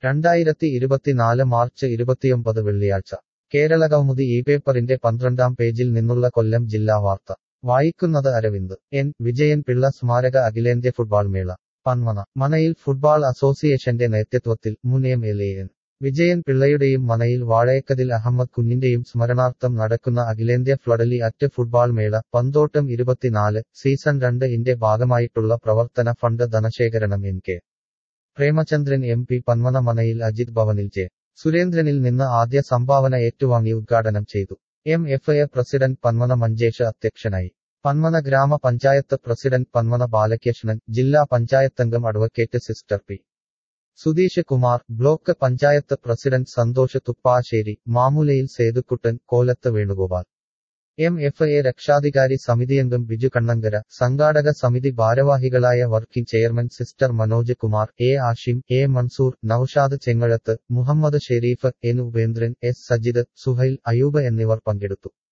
രണ്ടായിരത്തി ഇരുപത്തിനാല് മാർച്ച് ഇരുപത്തിയൊമ്പത് വെള്ളിയാഴ്ച കേരളകൗമുദി ഈ പേപ്പറിന്റെ പന്ത്രണ്ടാം പേജിൽ നിന്നുള്ള കൊല്ലം ജില്ലാ വാർത്ത വായിക്കുന്നത് അരവിന്ദ് എൻ വിജയൻ പിള്ള സ്മാരക അഖിലേന്ത്യ ഫുട്ബോൾ മേള പന്മന മനയിൽ ഫുട്ബോൾ അസോസിയേഷന്റെ നേതൃത്വത്തിൽ മുൻ M L A N Vijayan പിള്ളയുടെയും മനയിൽ വാഴയക്കതിൽ അഹമ്മദ് കുഞ്ഞിന്റെയും സ്മരണാർത്ഥം നടക്കുന്ന അഖിലേന്ത്യാ ഫ്ലഡലി അറ്റ് ഫുട്ബോൾ മേള പന്തോട്ടം ഇരുപത്തിനാല് സീസൺ രണ്ട് ഇന്റെ ഭാഗമായിട്ടുള്ള പ്രവർത്തന ഫണ്ട് ധനശേഖരണം N K Premachandran M P Panmana മനയിൽ അജിത് ഭവനിൽ ജെ സുരേന്ദ്രനിൽ നിന്ന് ആദ്യ സംഭാവന ഏറ്റുവാങ്ങി ഉദ്ഘാടനം ചെയ്തു M F A president Panmana Manjesh അധ്യക്ഷനായി പന്മന ഗ്രാമപഞ്ചായത്ത് പ്രസിഡന്റ് പന്മന ബാലകൃഷ്ണൻ ജില്ലാ പഞ്ചായത്തംഗം advocate sister P Sudheesh Kumar block panchayat president Santhosh Thuppassery മാമുലയിൽ Sethukuttan Kolath Venugopal M F A രക്ഷാധികാരി സമിതിയംഗം ബിജു കണ്ണങ്കര സംഘാടക സമിതി ഭാരവാഹികളായ working chairman sister Manoj Kumar A Ashim A Mansoor Naushad Chengazhath Muhammad Sherif N Upendran S Sajid Suhail Ayub എന്നിവർ പങ്കെടുത്തു